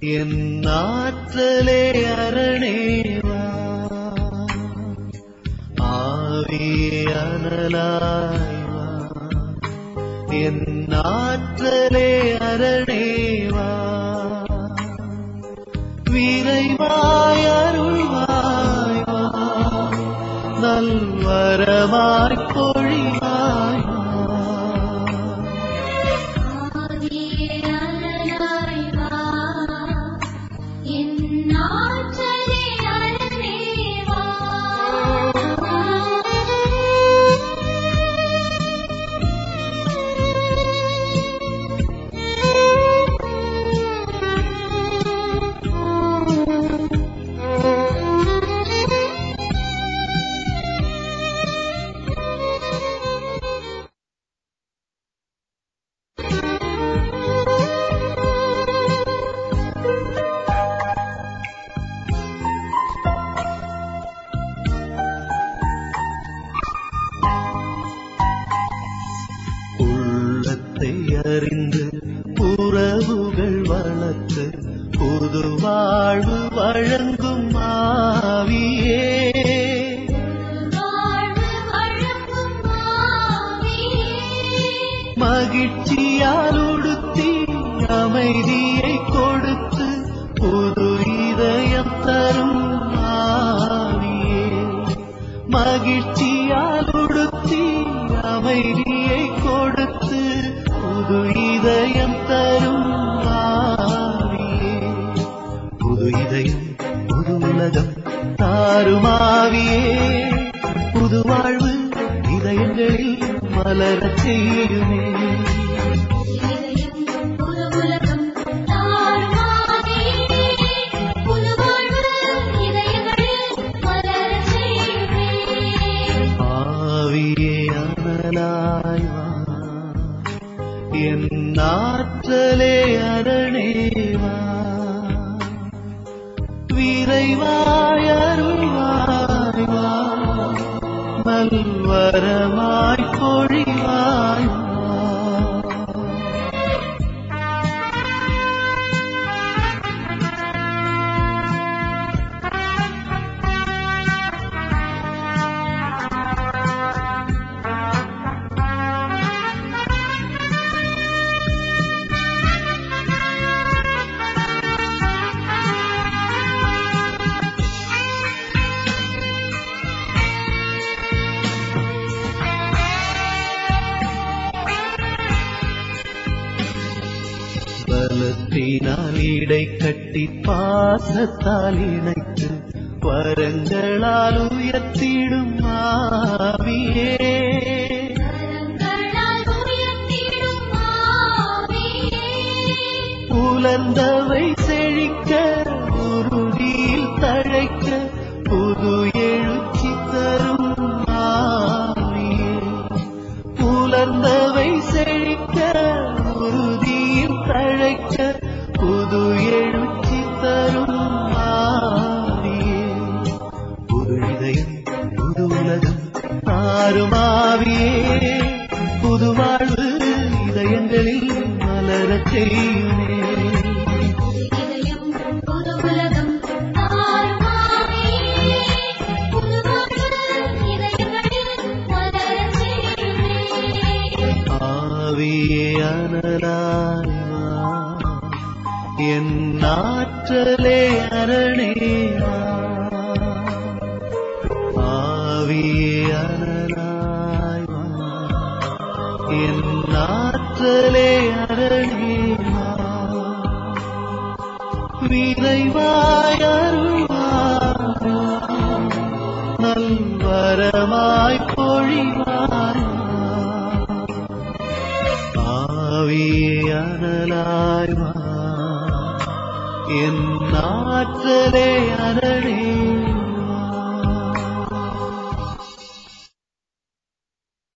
என் ஆற்றலே அரணேவா ஆவியே அனலாய்வா என் ஆற்றலே அரணேவா விரைவாய் அருள்வாய்வா நல்வரமாய் பொழிவாய்வா ஆதியே அனலாய் வா என் ஆற்றலே அரணே வா உள்ளத்தை அறிந்து உறவுகள் வளர்த்து புது வாழ்வு வழங்கும் ஆவியே வாழ்வு வழங்கும் ஆவியே மகிழ்ச்சியால் உடுத்தி அமைதியை கொடுத்து புது இதயம் தரும் ஆவியே மகிழ்ச்சியால் உடுத்தி அமைதியை கொடுத்து புது இதயம் தரும் ஆவியே புது இதயம் புது உலகம் தாருமாவியே புது வாழ்வு இதயங்களில் மலரச் செய்யுமே இதயம் புது உலகம் தாருமாவே புது வாழ்வு இதயங்களில் மலரச் செய்யுமே ஆவியே அனலாய் வா என் ஆற்றலே அரணேவா விரைவாய் அருள்வாய் வா நல்வரமாய் பொழிவாய் வா பலத்தினால் இடை கட்டி பாசத்தால் இணைத்து வரங்களால் உயர்த்திடும் ஆவியே கரங்களால் உயர்த்திடும் ஆவியே புலர்ந்தவை செழிக்க உருடியில் தழைக்க புது எழுச்சி தரும் ஆவியே புலர்ந்தவை செழிக்க உறுதியில் தழைக்க புது எழுச்சி தரும் ஆவியே புது இதயம் புது உலகம் ஆறுமாவியே புது வாழ்வு இதயங்களில் மலரச் செய்யுமே இதயம் புது உலகம் தாருமாவே புது வாழ்வு இதயங்களில் மலரச் செய்யுமே ஆவியே அனலாய் வா என் ஆற்றலே அரணேவா ஆவியே அனலாய் வா என் ஆற்றலே அரணேவா விரைவாய் அருள்வாய் நல்வரமாய் பொழிவாய் ஆவியே அனலாய் வா என் ஆற்றலே அரணே